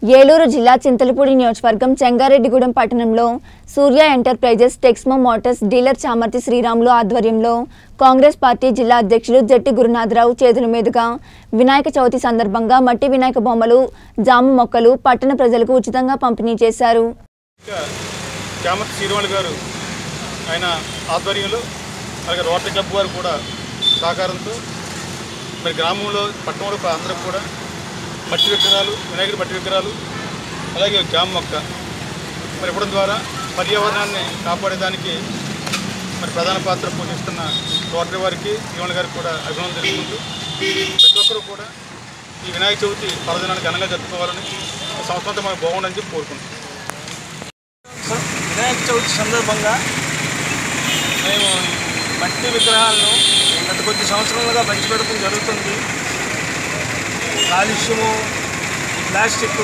ఏలూరు జిల్లా చింతలపూడి నియోజకవర్గం చెంగారెడ్డిగూడెం పట్టణంలో Surya enterprises Texmo motors dealer Chamarthi Sriramulu ఆధ్వర్యంలో కాంగ్రెస్ పార్టీ జిల్లా అధ్యక్షులు జట్టి గురునాథరావు చేతుల మీదుగా వినాయక చవితి సందర్భంగా మట్టి వినాయక బొమ్మలు జామ మొక్కలు పట్టణ ప్రజలకు ఉచితంగా పంపిణీ చేశారు ఇంకా చామర్తి శ్రీనివాళి గారు ఆయన ఆధ్వర్యంలో అలాగే రోటరీ క్లబ్ వారు కూడా సహకారంతో మరి గ్రామంలో పట్టణంలో అందరికి కూడా మట్టి విగ్రహాలు వినాయకుడి మట్టి విగ్రహాలు అలాగే జామ మొక్క మరి ఇవ్వడం ద్వారా పర్యావరణాన్ని కాపాడేదానికి మరి ప్రధాన పాత్ర పోషిస్తున్న రోటరీ వారికి శ్రీనివాళి గారికి కూడా అభినందన తెలుపుకుంటూ ప్రతి ఒక్కరూ కూడా ఈ వినాయక చవితి పర్వదినాన్ని ఘనంగా జరుపుకోవాలని ఈ సంవత్సరం అంతా మనకు బాగుండని చెప్పి కోరుకుంటున్నాం వినాయక చవితి సందర్భంగా మేము మట్టి విగ్రహాలను గత కొద్ది సంవత్సరాలుగా పంచిపెట్టడం జరుగుతుంది కాలుష్యము ఈ ప్లాస్టిక్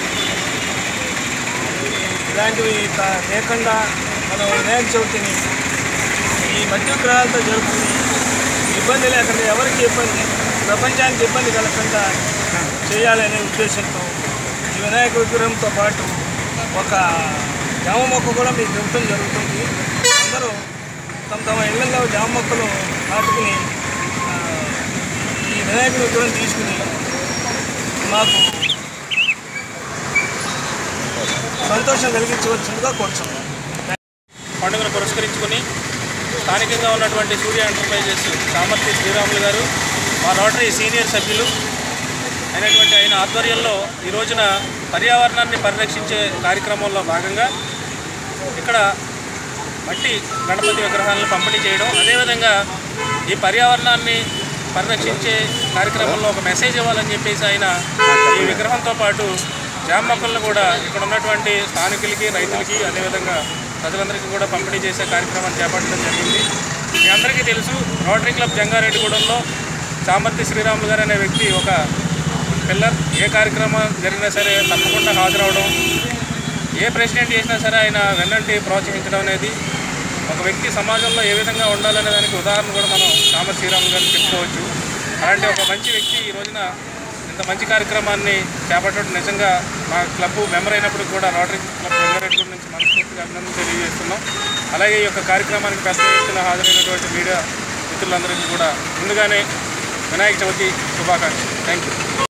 ఇలాంటివి కా- లేకుండా మనం వినాయక చవితిని ఈ మట్టి విగ్రహాలతో జరుపుకుని ఇబ్బంది లేకుండా ఎవరికి ఇబ్బంది ప్రపంచానికి ఇబ్బంది కలగకుండా చేయాలనే ఉద్దేశంతో ఈ వినాయక విగ్రహంతో పాటు ఒక జామ మొక్క కూడా మీకు ఇవ్వటం జరుగుతుంది అందరూ తమ తమ ఇళ్లలో జామ మొక్కలు నాటుకుని ఆ, ఈ వినాయక విగ్రహం తీసుకుని మాకు సంతోషం కలిగించవలసిందిగా కోరుచున్నాం పండుగను పురస్కరించుకొని స్థానికంగా ఉన్నటువంటి సూర్య ఎంటర్ప్రైజెస్ సామర్థ్య శ్రీరాములు గారు మా రోటరీ సీనియర్ సభ్యులు అయినటువంటి ఆయన ఆధ్వర్యంలో ఈ రోజున పర్యావరణాన్ని పరిరక్షించే కార్యక్రమంలో భాగంగా ఇక్కడ మట్టి గణపతి విగ్రహాలను పంపిణీ చేయడం అదేవిధంగా ఈ పర్యావరణాన్ని పరిరక్షించే కార్యక్రమంలో ఒక మెసేజ్ ఇవ్వాలని చెప్పేసి ఆయన ఈ విగ్రహంతో పాటు జామ మొక్కలను కూడా ఇక్కడ ఉన్నటువంటి స్థానికులకి రైతులకి అదేవిధంగా ప్రజలందరికీ కూడా పంపిణీ చేసే కార్యక్రమాన్ని చేపట్టడం జరిగింది మీ అందరికీ తెలుసు రోటరీ క్లబ్ జంగారెడ్డిగూడెంలో చామర్తి శ్రీరాములు గారు అనే వ్యక్తి ఒక పిల్లర్ ఏ కార్యక్రమం జరిగినా సరే తప్పకుండా హాజరవడం ఏ ప్రెసిడెంట్ చేసినా సరే ఆయన వెన్నంటి ప్రోత్సహించడం అనేది ఒక వ్యక్తి సమాజంలో ఏ విధంగా ఉండాలనే దానికి ఉదాహరణ కూడా మనం కామ శ్రీరామ్ గారిని చెప్పుకోవచ్చు అలాంటి ఒక మంచి వ్యక్తి ఈ రోజున ఇంత మంచి కార్యక్రమాన్ని చేపట్టడం నిజంగా మా క్లబ్ మెంబర్ అయినప్పుడు కూడా రోటరీ క్లబ్ రంగారెడ్డి నుంచి మనస్ఫూర్తిగా అభినందన తెలియజేస్తున్నాం అలాగే ఈ యొక్క కార్యక్రమానికి పెద్ద ఎత్తున హాజరైనటువంటి మీడియా మిత్రులందరికీ కూడా ముందుగానే వినాయక చవితి శుభాకాంక్షలు థ్యాంక్ యూ